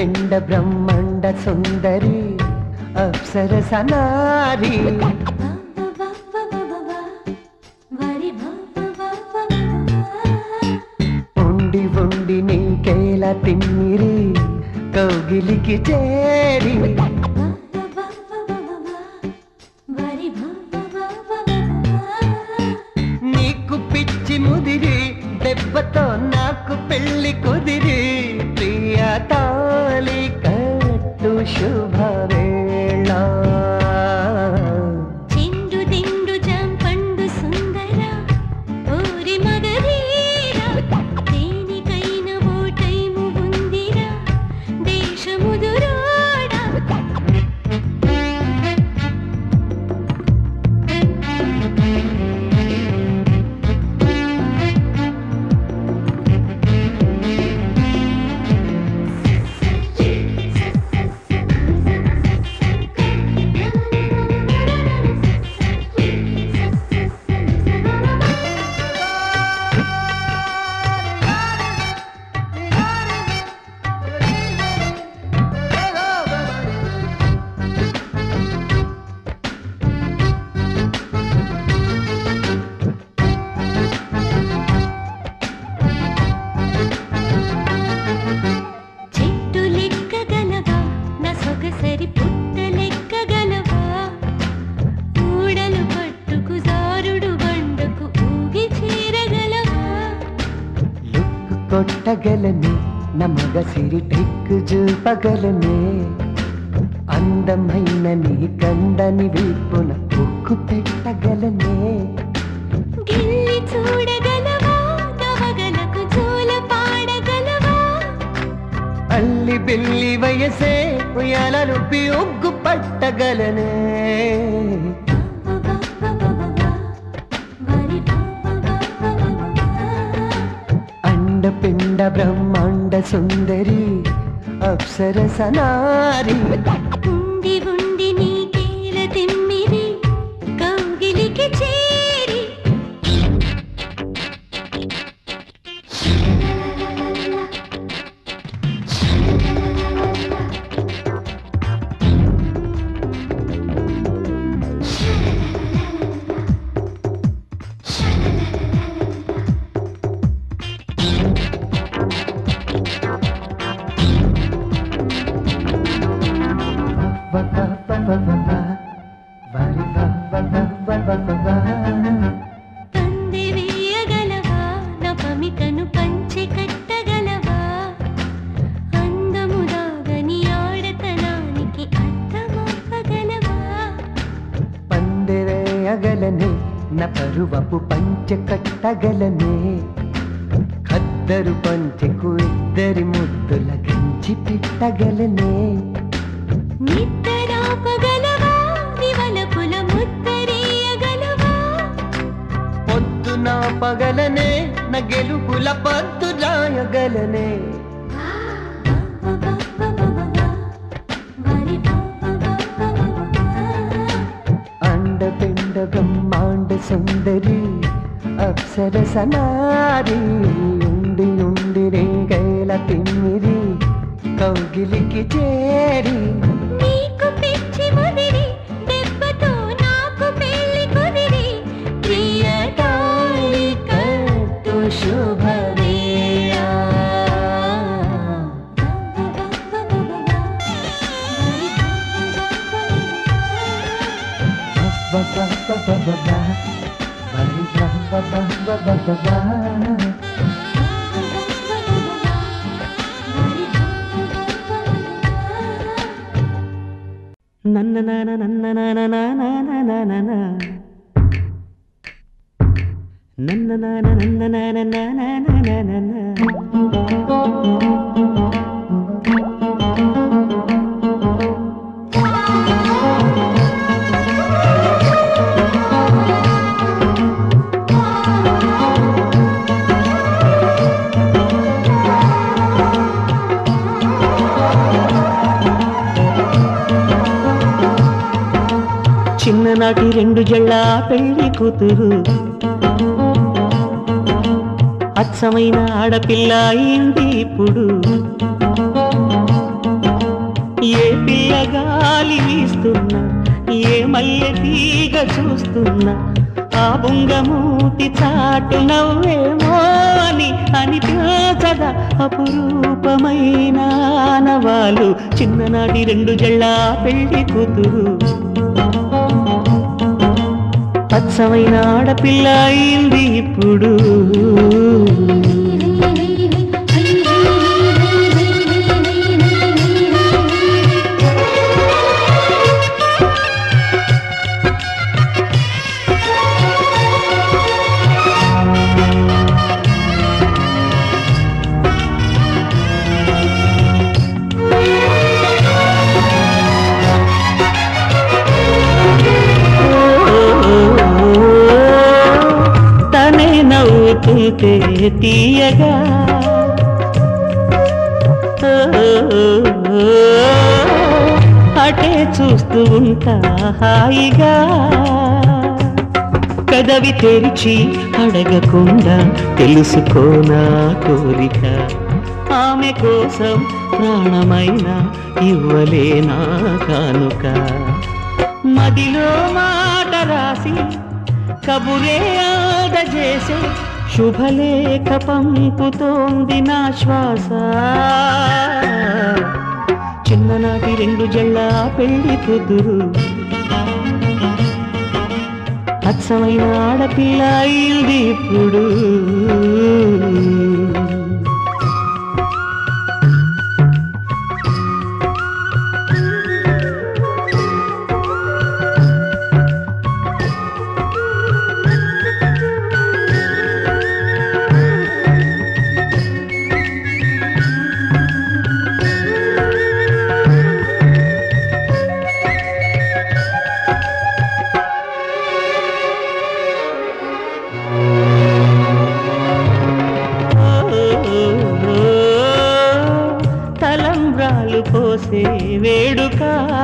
పిండ బ్రహ్మాండ సుందరి అప్సర సనారి ఉండి ఉండి నీకేలా తిమ్మిరి కౌగిలికి చేరి నీకు పిచ్చి ముదిరి దెబ్బతో నాకు పెళ్లి కుదిరి ప్రియ తాళి కట్టు శుభవేళ చిండు దిండు జాంపండు సుందర ఊరి మగధీరా దేనికైన ఓ టైము ఉందిరా దేశముదురోడా చెట్టు లెక్కగలవా నా సొగసరి పుట్ట లెక్కగలవా ఊడలు పట్టుకు జారుడు బండకు ఊగి చేరగలవా లుక్కు కొట్టగలనే నమగ సిరి ట్రిక్ చూపగలనే అందమైన నీ కందని వీపున ఉక్కు పెట్టగలనే గిల్లి చూడగలవా నవగలకు జోల పాడగలవా అల్లి బిల్లి వయసే ఉయ్యాలనుపి ఒగ్గు పట్టగలనే అండపిండ బ్రహ్మాండ సుందరి అప్సర సనారి ఉండి ఉండి నీకేల తిమ్మిరి కౌగిలికి చేరి వ వ వ వ వ వ. వరి వ వ వ వ వ వ వ. పందె వేయగలవా నపమికను పంచె కట్టగలవా అందము దాగని ఆడతనానికి అర్థమవ్వగలవా పందిరేయగలనే న పరువపు పంచె కట్టగలనే ఖద్దరు పంచెకు ఇద్దరి ముద్దుల గంచి పెట్టగలనే నిద్రాపగలవా వివలపుల ముద్దరేయగలవా పొద్దున పగలనే న గెలుపుల పద్దు రాయగలనే అండపిండ బ్రహ్మాండ సుందరి అప్సర సనారి ఉండి ఉండి రేగైల తిమ్మిరి కౌగిలికి చేరి నీకు పిచ్చి ముదిరి దెబ్బతో నాకు పెళ్లి కుదిరి ప్రియ తాళి కట్టు శుభవేళ వ వ వ వ వ వ. వరి వ వ వ వ వ వ వ. నన్న నాన నన్న నాన నాన నాన నాన. నన్న నాన నన్న నాన నాన నాన నాన. చిన్ననాటి రెండు జళ్ళ పెళ్లి కూతురు అచ్చమైన ఆడపిల్ల అయింది ఇప్పుడు ఏ పిల్లగాలి వీస్తున్నా ఏ మల్లె తీగ చూస్తున్నా ఆ బుంగమూతి చాటు నవ్వేమో అని అనిపించదా అపురూపమైన ఆనవాలు చిన్ననాటి రెండు జళ్ళ పెళ్లి కూతురు అచ్చమైన ఆడపిల్ల అయింది ఇప్పుడు తనే నవ్వుతుంటే తీయగా అటే చూస్తూ ఉంటా హాయిగా కదవి తెరిచి అడగకుండా తెలుసుకోనా కోరిక ఆమె కోసం ప్రాణమైన ఇవ్వలేనా కానుక మదిలో మాట రాసి కబురే ఆదజేసే శుభలేఖ పంపుతోంది నా శ్వాస చిన్ననాటి రెండు జళ్ళ పెళ్లి కూతురు అచ్చమైన ఆడపిల్ల అయింది ఇప్పుడు తలంబ్రాలు పోసే వేడుక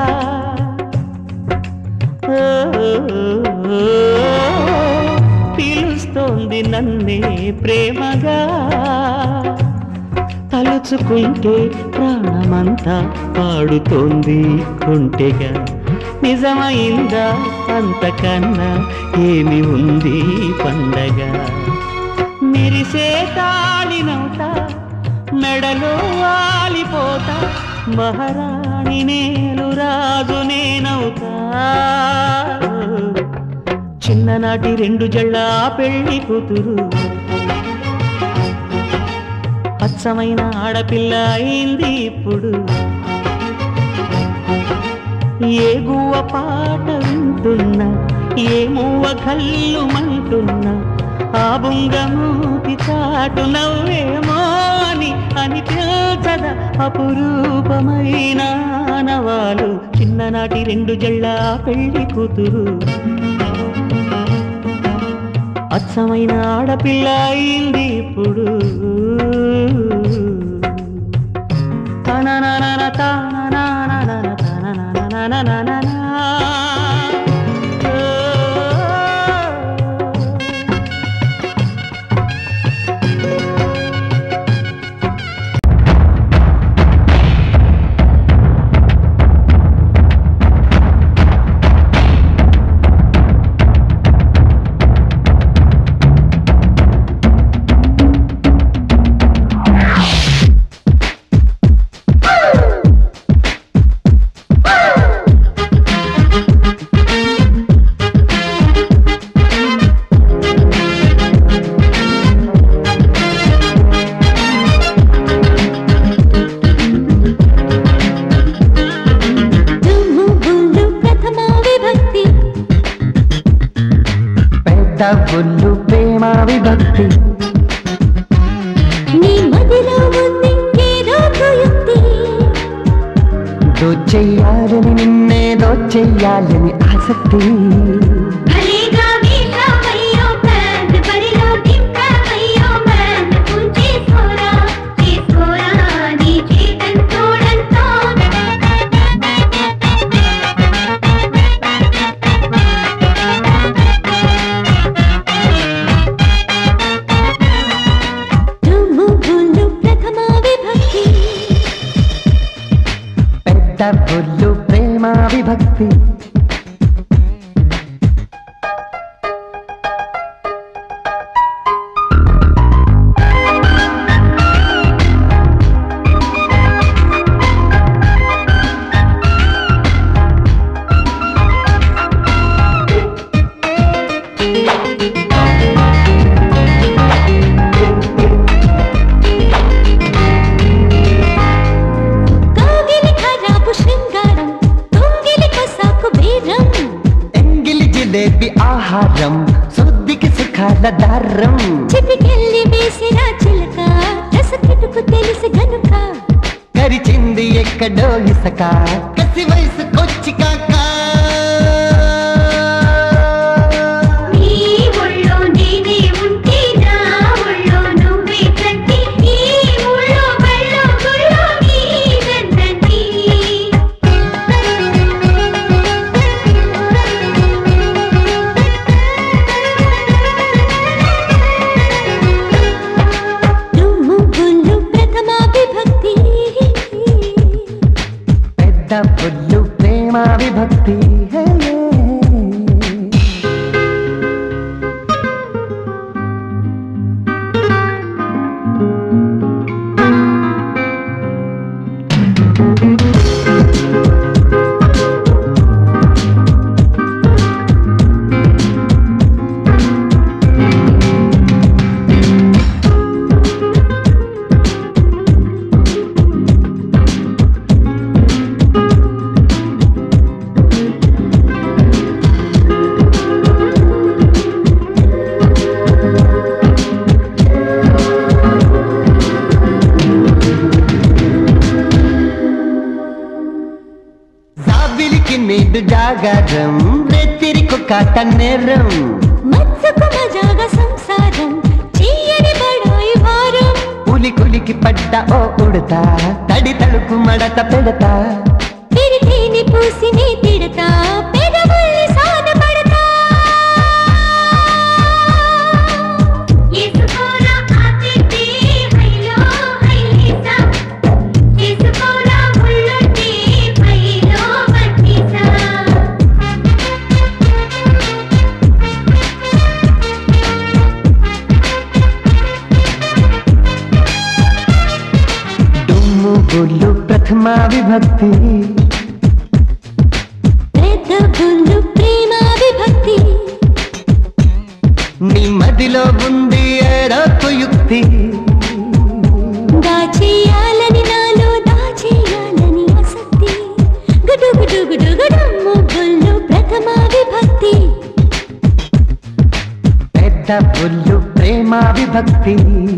పిలుస్తోంది నన్నే ప్రేమగా తలుచుకుంటే ప్రాణమంతా పాడుతోంది కొంటెగా నిజమైందా అంతకన్నా ఏమి ఉంది పండగ మెరిసే తాళినవుతా మెడలో వాలిపోతా మహారాణి నేను రాజు నేనవుతా చిన్ననాటి రెండు జళ్ళ పెళ్లి కూతురు అచ్చమైన ఆడపిల్ల అయింది ఇప్పుడు ఏ గువ్వ పాట వింటున్నా ఏ మువ్వ కళ్ళు మంటున్నా ఆ బుంగమూతి చాటు నవ్వేమో అని అనిపించద అపురూపమైన నవాలు చిన్ననాటి రెండు జళ్ళ పెళ్లి కూతురు అచ్చమైన ఆడపిల్ల అయింది ఇప్పుడు తనననన తాననననన తనననననననన. ఓ. దుమ్ము బుల్లు ప్రథమ విభక్తి పెద్ద బుల్లు ప్రేమ విభక్తి నీ మదిలో ఉంది ఏదో కుయుక్తి దోచెయ్యాలని నిన్నే దోచెయ్యాలని ఆసక్తి భలేగా వీసావయ్యో బ్యాండ్ బరిలో దింపావయ్యో బ్యాండ్ పూచేసుకోరా చేసుకోరా నీ చేతన్ తోడంతో దుమ్ము బుల్లు ప్రథమ విభక్తి పెద్ద విభక్తి కాగిలి ఖరాబు శృంగారం తొంగిలి కొసాకు బీరం ఎంగిలి జిలేబి ఆహారం శుద్ధికి సుఖాల దారం చిటికెళ్ళి వేసిన చిలక రసకిటుకు తెలిసి గనుక కరిచింది ఎక్కడో ఇసక కసి వయసుకొచ్చి కాక నీ ఒళ్ళో నేనే ఉంటే నా ఒళ్ళో నువ్వే కంటి ఈ ఊళ్ళో బళ్ళో గుళ్ళో నీదందండి దుమ్ము గుళ్ళు ప్రథమా విభక్తి పెద్ద పుల్లు ప్రేమ విభక్తి హే. జాబిలికి నేడు జాగారం రెత్తిరికు కాట నేరం మత్సకు మజాగా సంసారం చెయ్యని బడాయి వారం పులి కులికి పడ్డ ఓ ఉడతా తడి తడుకు మడత పెడతా పిరితేని పూసిని తిడతా పెదవుల్ని సాన పడతా చేసుకోరా ఆతిథి హైలో హైలేసా చేసుకోరా ముళ్ళొట్టి పైలో పట్టిసా దుమ్ము గుళ్ళు ప్రథమ విభక్తి పెద్ద గుళ్ళు ప్రేమ విభక్తి నీ మదిలో ఉంది ఏడో యుక్తి దాచేయాలని నాలో దాచేయాలని ఆసక్తి గుడు గుడు గుడు గుడు ముగ్గుళ్ళు ప్రథమ విభక్తి పెద్ద పుల్లు ప్రేమ విభక్తి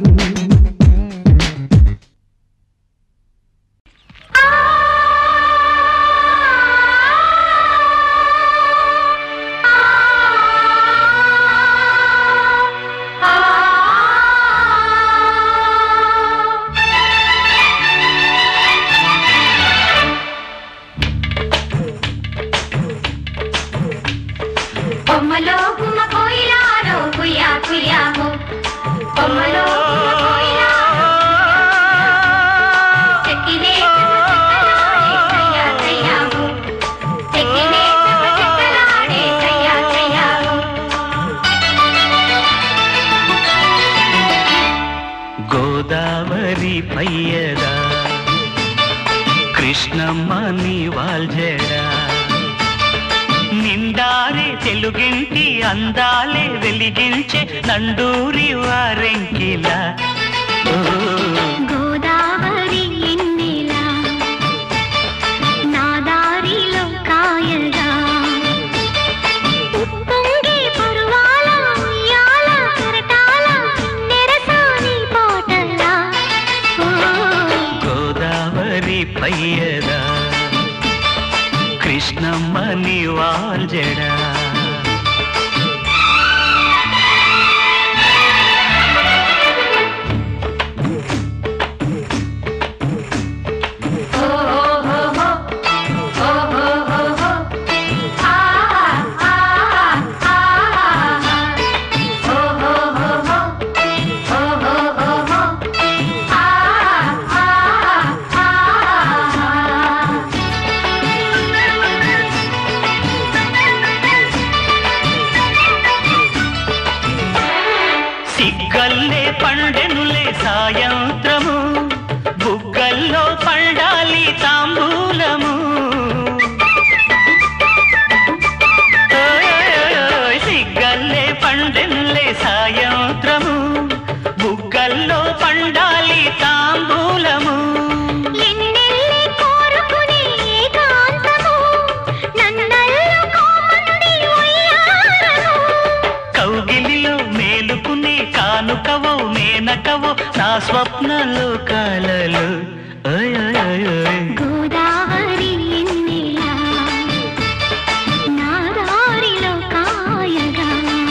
బొమ్మలో గుమ్మ కోయిలారో కుయ్యా కుయ్యామో బొమ్మలో గుమ్మ కోయిలారో చెక్కిలే చకచకలాడే కయ్యా కయ్యామో చెక్కిలే చకచకలాడే కయ్యా కయ్యామో గోదావరి పయ్యదా కృష్ణమ్మ నీ వాల్జడా నిండారే తెలుగింటి అందాలే వెలిగించే నండూరి వారెంకిలా ఓ గోదావరి ఎన్నెలా నా దారిలో కాయగా ఉప్పొంగే పరువాల ఉయ్యాల కరటాల నెరసాని పాటలా ఓ గోదావరి పయ్యదా కృష్ణమ్మ నీ వాల్జడా పండెనులే సాయంత్రము బుగ్గల్లో పండాలి తాంబూలము ఓయ్ సిగ్గల్లే పండెనులే సాయంత్రము బుగ్గల్లో పండాలి తాంబూలము ఎన్నెల్లి కోరుకునే ఏకాంతము నన్నల్లుకోమంది ఉయ్యాలము కౌగిలిలో మేలుకునే కానుకవో మేనకవో నా స్వప్నలో కలలు ఓయ్ ఓయ్ ఓయ్ ఓయ్. గోదావరి ఎన్నెలా నా దారిలో కాయగా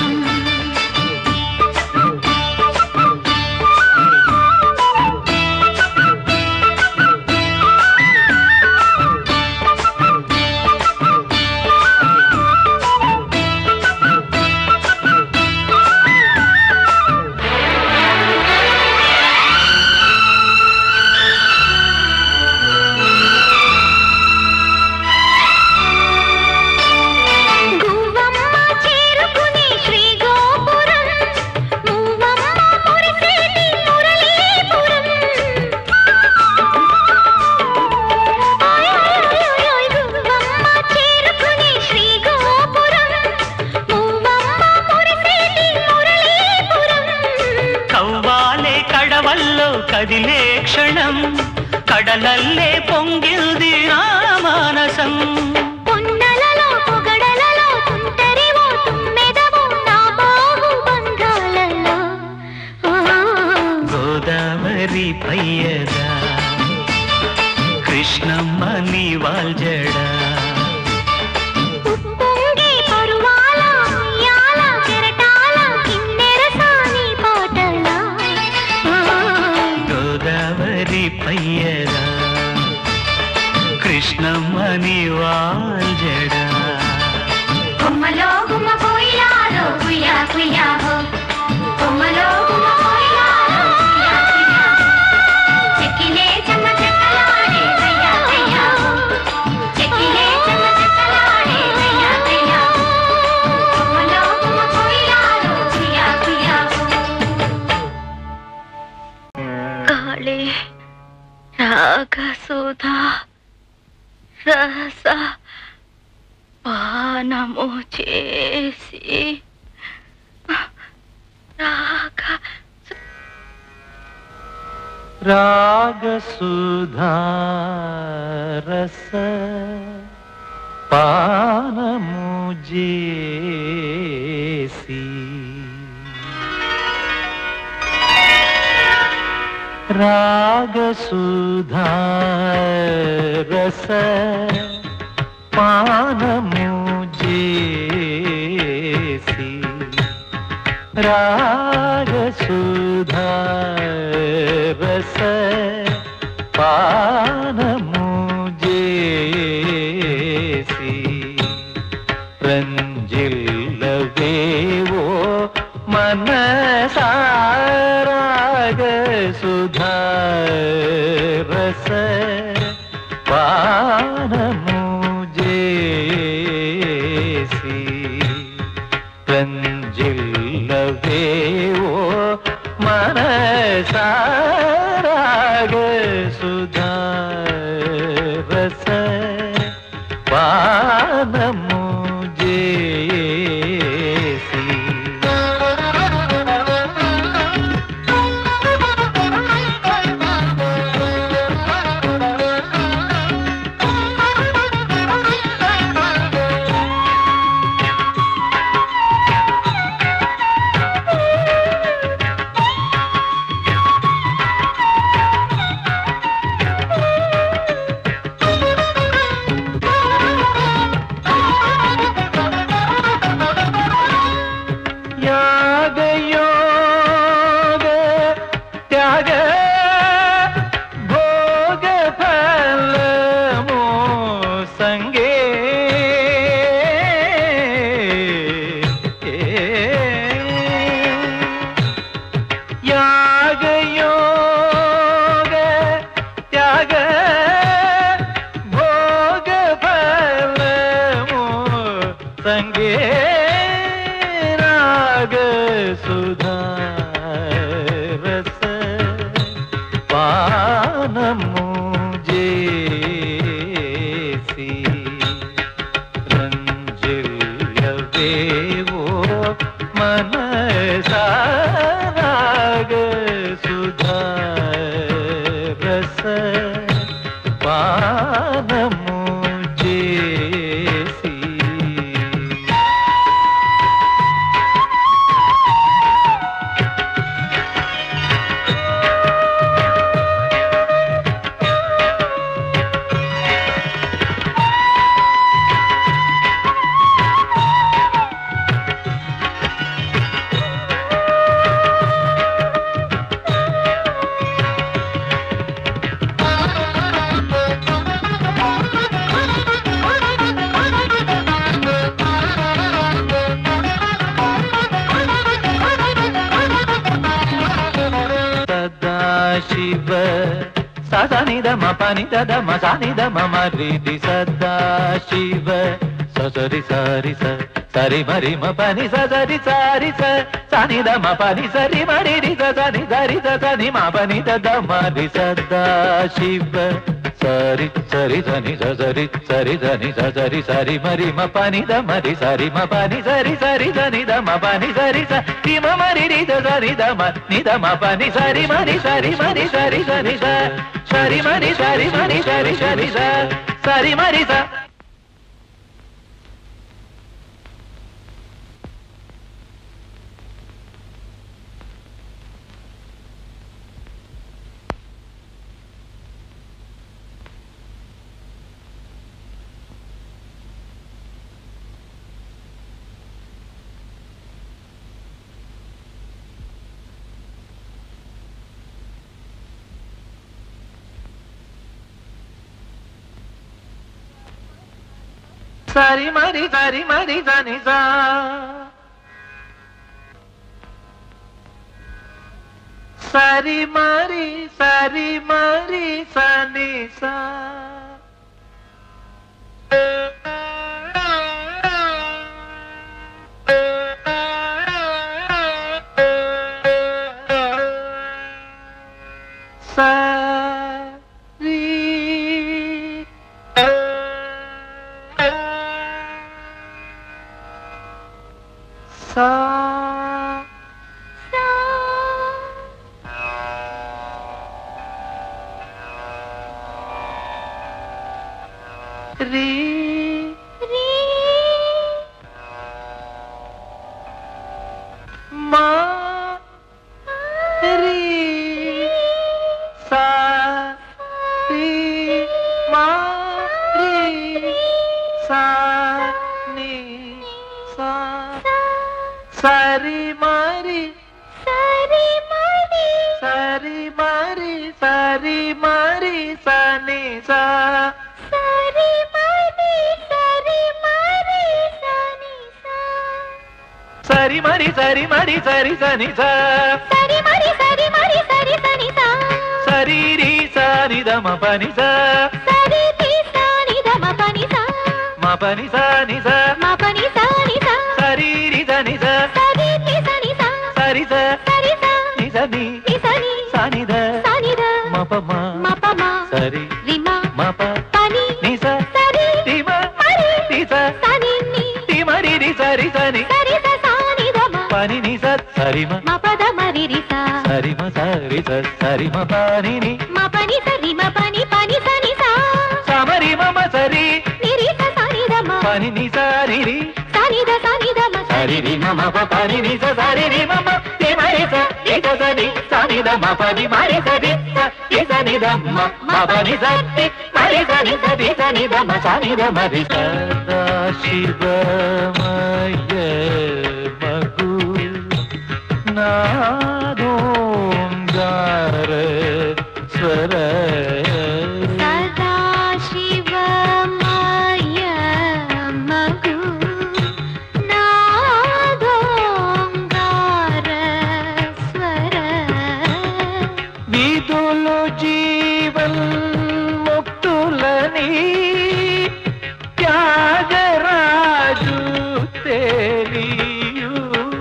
గువ్వమ్మ చేరుకునే శ్రీ గోపురం మూవమ్మ మురిసేటి మురళీపురం ఓయ్ ఓయ్ ఓయ్ ఓయ్ గువ్వమ్మ చేరుకునే శ్రీ గోపురం మూవమ్మ మురిసేటి మురళీపురం కవ్వాలే కడవల్లో కదిలే క్షణం కడలల్లే పొంగిల్ది నా మానసం పొన్నలలో పొగడలలో తుంటరివో తుమ్మెదవో నా బాహు బంధాలలో ఓ గోదావరి పయ్యదా కృష్ణమ్మ నీ వాల్జడా ఉప్పొంగే పరువాల ఉయ్యాల కెరటాల కిన్నెర సాని పాటల గోదావరి పయ్యదా కృష్ణమ్మ నీ వాల్జడా కొమ్మలో గుమ్మ కోయిలాలో కుయ్యా కుయ్యా హో కొమ్మలో గుమ్మ కోయిలాలో కుయ్యా కుయ్యా చెక్కిలే చెమ్మ చెక్కలాడే కయ్యా కయ్యా చెక్కిలే చెమ్మ చెక్కలాడే కయ్యా కయ్యా కొమ్మలో గుమ్మ కోయిలాలో కుయ్యా కుయ్యా కాళే రాగసుధా రస పానము చేసి రాగ రాగసుధారస పానము జేసి రాగసుధారస పానము జేసి రాగసుధారస పానము జేసి రంజిల్లవేవో మనసారాగ సుధారస పానము జేసి రంజిల్లవేవో మనసారాగ సుధారస పానము జేసి यागयोग त्याग भोग फल मो संगे याग योग त्याग भोग फल मो संगे राग सुधारस మనసాగ సుధా రస పానము చేసి సదాశివ సదనిద మపనిద దమ సనిద మమ రీతి సదాశివ ససరి సరి స సరి మరి మపని సరి సారి స సనిద మపని సరి మరి రి స సని సరి స సని మపని దమ రి సదాశివ సరి సరి సని స సరి సరి సని స సరి సరి మరి మపని ద మరి సరి మపని సరి సరి సని ద మపని సరి స రి మ మరి రి స సరి ద మ ని ద మపని సరి మరి సరి మరి సరి సరి స సరి మరి సరి మరి సరి సరి స సరి మరి స సరి మరి సరి మరి సని సా సరి మరి సరి మరి సని సా సరి సా రీ మా రీ సా రీ మా రీ సా నీ సా సరి మరి సరి మరి సరి మరి సని సా సరి మరి సరి మరి సరి సని సా సరి రి సాని దమ పని సా మా పని సాని సా సరి రి సని సా సరి స ని సని సాని ద మప మా సరి మప ని స రి మ ని స రి మరి రి సరి సని పని ని స సరి మ మా పద మరి రిసా సరి మ సరి స సరి మ పని ని మా పని సరి మా పని పని సని సా సమరి మమ సరి నిరి స సని ద మా పని ని సరి రి సని ద సని ద మ సరి రి మమ ప పని ని స సరి రి మమ రి మరి స రి స సని సని ద మ పని మరి సరి స రి సని ద మ మ పని స రి మరి సని స రి సని ద మ సని ద మరి సదా శివమయ మగు నాదోంగార స్వర సదా శివమయ మగు నాదోంగార స్వర విధులు జీవన్ ముక్తులని త్యాగరాజు తెలియు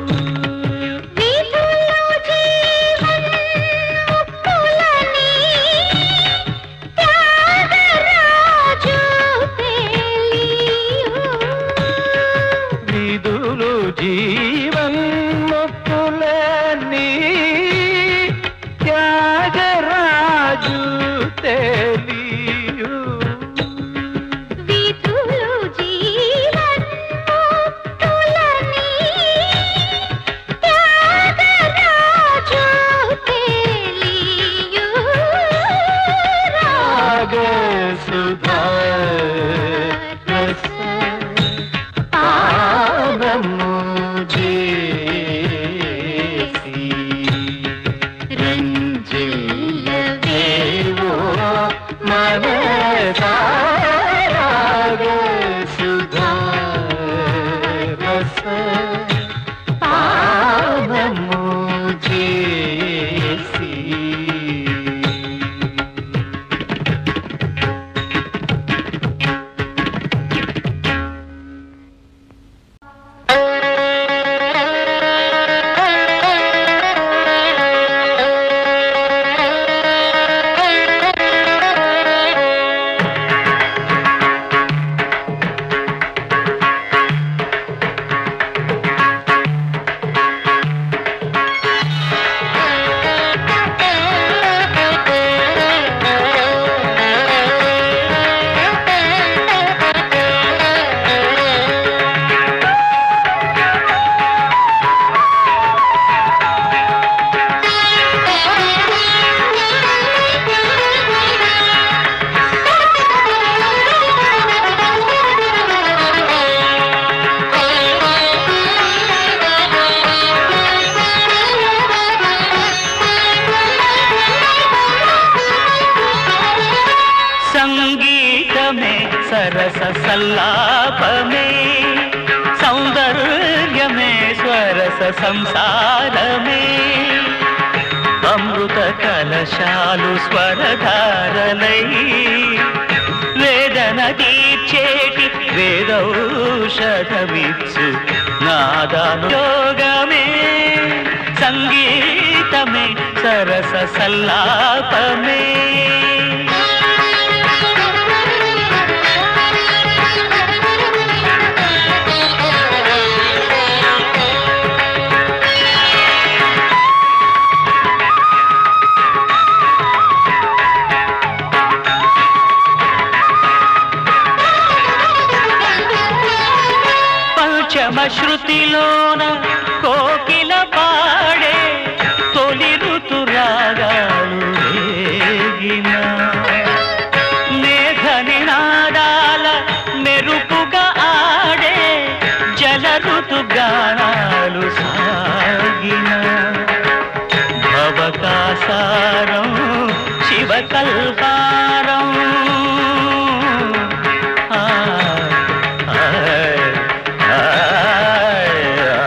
విధులు జీవన్ ముక్తులని త్యాగరాజు తెలియు విధులు జీవన్ ముక్తులని త్యాగరాజు తెలియు విధులు జీవన్ముక్తులని త్యాగరాజు తెలియు రాగ సుధా రస పానము చేసి రంజిల్లవేవో మనసా రాగ సుధా రస పానము చేసి సంగీతమే సరస సల్లాపమే సౌందర్యమే స్వరస సంసారమే అమృత కలశాలు స్వరధారలై వేదన తీర్చేటి వేదౌషధమిచ్చు నాదాను యోగమే సంగీతమే సరస సల్లాపమే పంచమ శృతిలోన కోకిల పాడే తొలి ఋతురాగాలు రేగిన మేఘ నినాదాల మెరుపుగా ఆడే జల ఋతుగానాలు సాగిన భవకాసారం శివకల్పారం ఆ, ఆయ్, ఆయ్,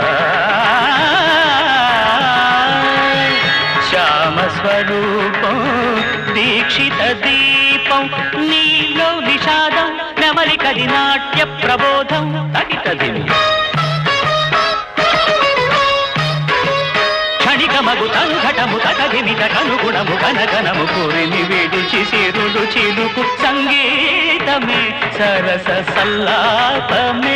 ఆయ్. శ్యామ స్వరూపం దీక్షిత దీపం నీలో నిషాదం నెమలికది నాట్య ప్రబోధం తగితది క్షణికమగు సంఘటము తటదిమి తటనుగుణము గనగనము కూరిని విడిచి సిరులు చిలుకు సంగీతమే సరస సల్లాపమే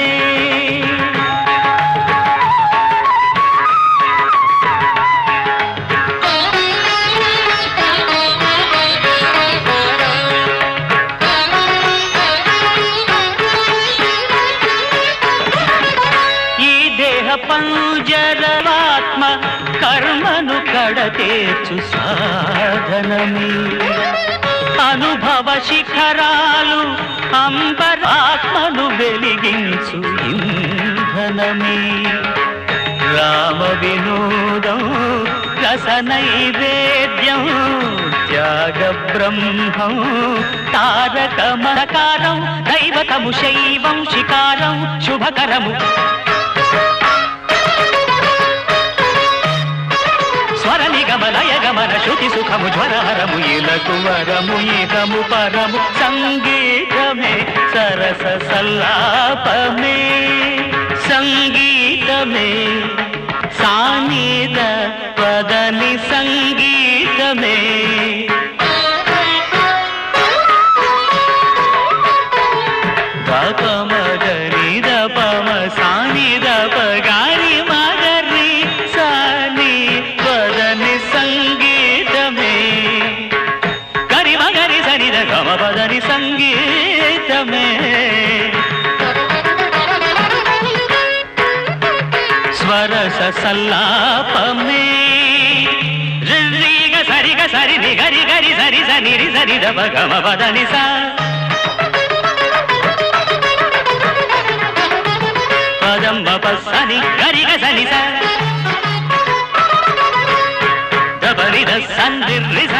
ఈ దేహ పంజరవాత్మ కర్మను కడతేర్చు సాధనమే అనుభవ శిఖరాలు అంబరాత్మను వెలిగించు ఇంధనమే రామ వినోదం రస నైవేద్యం త్యాగ బ్రహ్మం తారక మరకారం దైవతము శైవం శికారం శుభకరము స్వర నిగమ లయ గమన శృతి సుఖము జ్వరహరము ఇలకు వరము ఇదము పరము సంగీతమే సరస సల్లాపమే సంగీతమే సానిద పదని సంగీతమే దపమ గరి దపమ సాని దప గారి మగరి సా సల్లాపమే రిగ సరిగ సరి ని గరి గరి సరి సని రి సరి ద గమ పదని సా పదం పని గరిగ సని స దబరి ద సంది రి స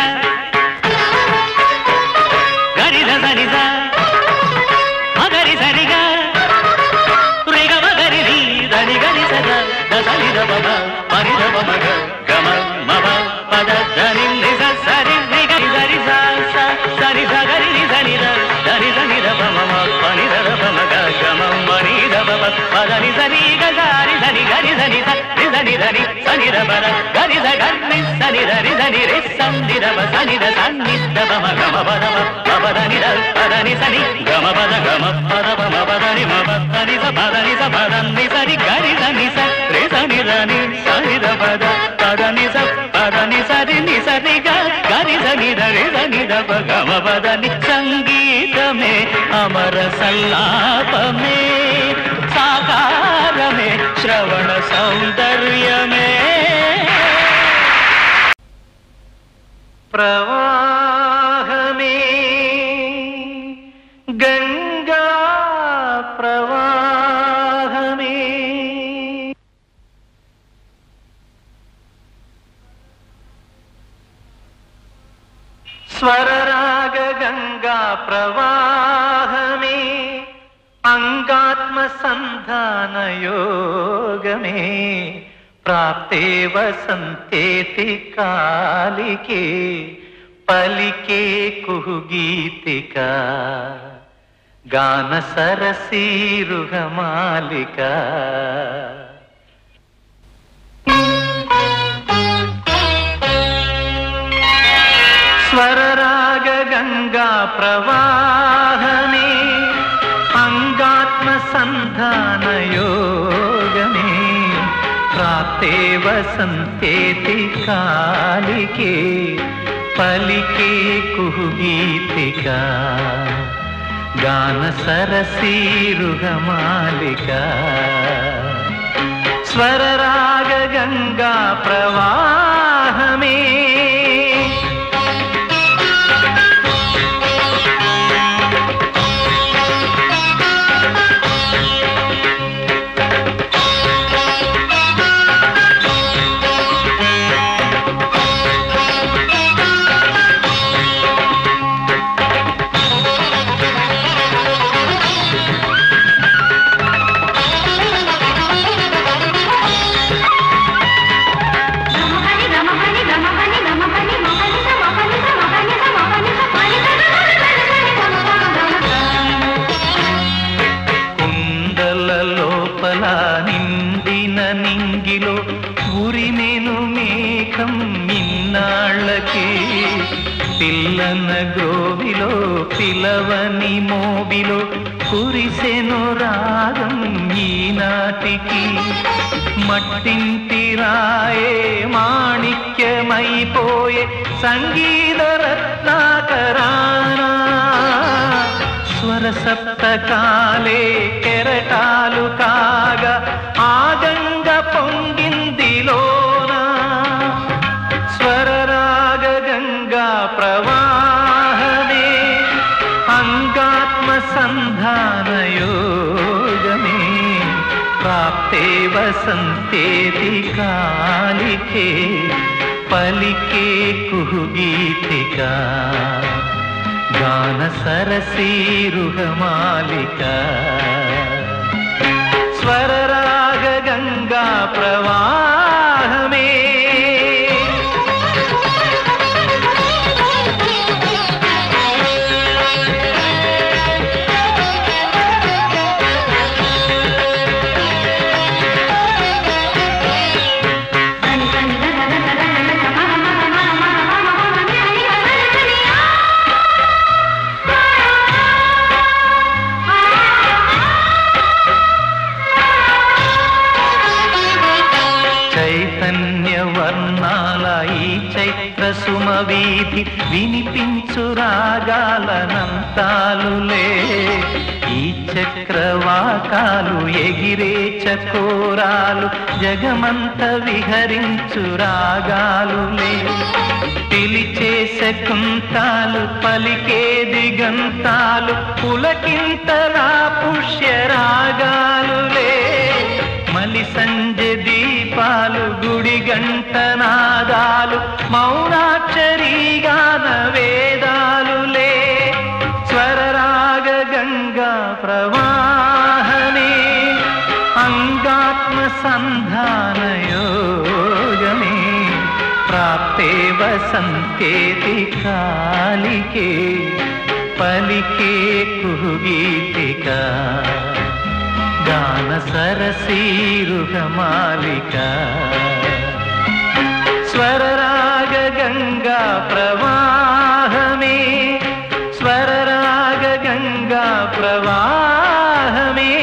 గరి ద సని స మగరి సరిగ రిగ మగరి రి దని గరి సద ద సని ద బబ పని ద బ మగ గమ మబ పద దని ని స సరి రి గరి సరి స స సరి స గరి రి సని ద దని సని ద బ మ మ పని ద ద బ మగ గమ మని ద బ బ పదని సని గ గారి సని గరి సని స రి సని దని సని ద బ ర గరి స గరి సని ద రి సని రి సని ద బ సని ద సని ద బ మ గమ పద బ మ పదని ద పదని సని గమ పద గమ పద బ మ పదని మ పదని స పదని స పదని సని గరి సని స రి సని దని సని ద పద పదని స పదని సరి ని సరి గ గరి సని ద రి సని ద బ గమ పదని సంగీతమే అమర సల్లాపమే సాకారమే శ్రవణ సౌందర్యమే ప్రవాహమే గంగా ప్రవాహమే స్వరరాగ గంగా ప్రవాహమే అంగాత్మ సంధాన యోగమే ప్రాప్తే వసంతేతి కాలికే పలికే కుహుగీతిక గాన సరసీరుహమాలిక స్వరరాగ గంగా ప్రవాహమే అంగాత్మ సంధాన యోగమే ప్రాప్తే వసంతేతి కాలికే పలికే కుహుగీతిక గాన సరసీరుహమాలిక స్వరరాగ గంగా ప్రవాహమే కుండల లోపల నిండిన నింగిలో ఉరిమెను మేఘం ఇన్నాళ్ళకి పిల్లన గ్రోవిలో పిలవని మోబిలో కురిసెను రాగం ఈనాటికి మట్టింటి రాయే మాణిక్యమైపోయే సంగీత రత్నాకరానా స్వర సప్తకాలే కెరటాలు కాగా ఆగంగ పొంగిందిలోనా స్వరరాగ గంగా ప్రవాహమే అంగాత్మ సంధాన యోగమే ప్రాప్తే వసంతేతి కాలికే పలికే కుహుగీతిక గాన సరసీరుహమాలిక స్వరరాగ గంగా ప్రవాహమే సుమ వీధి వినిపించు రాగాలనంతాలులే ఈ చక్రవాకాలు ఎగిరే చకోరాలు జగమంత విహరించు రాగాలులే పిలిచే శకుంతాలు పలికే దిగంతాలు పులకింతలా పుష్యరాగాలులే మలి సంజ దీపాలు గుడి గంట నాదాలు మౌనాక్షరీ గాన వేదాలులే స్వరరాగ గంగా ప్రవాహనే అంగాత్మ సంధాన యోగమే ప్రాప్తే వసంతేతి కాలికే పలికే కుహుగీతిక గాన సరసీరుగమాలిక స్వరరాగ గంగా ప్రవాహమే స్వరరాగ గంగా ప్రవాహమే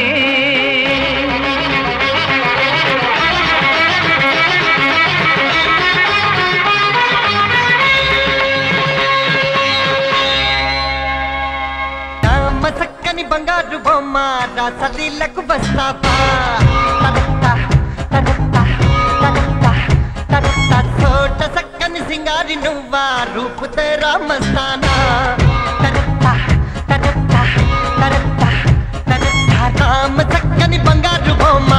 రామ చక్కని బంగారు బొమ్మ రాసలీలకు వస్తావా తరత్తా, తరత్తా, తరత్తా, తరత్తా. చోట చక్కని సింగారి నువ్వా రూపు తెరా మస్తానా తరత్తా, తరత్తా, తరత్తా, తరత్తా. రామ చక్కని బంగారు బొమ్మ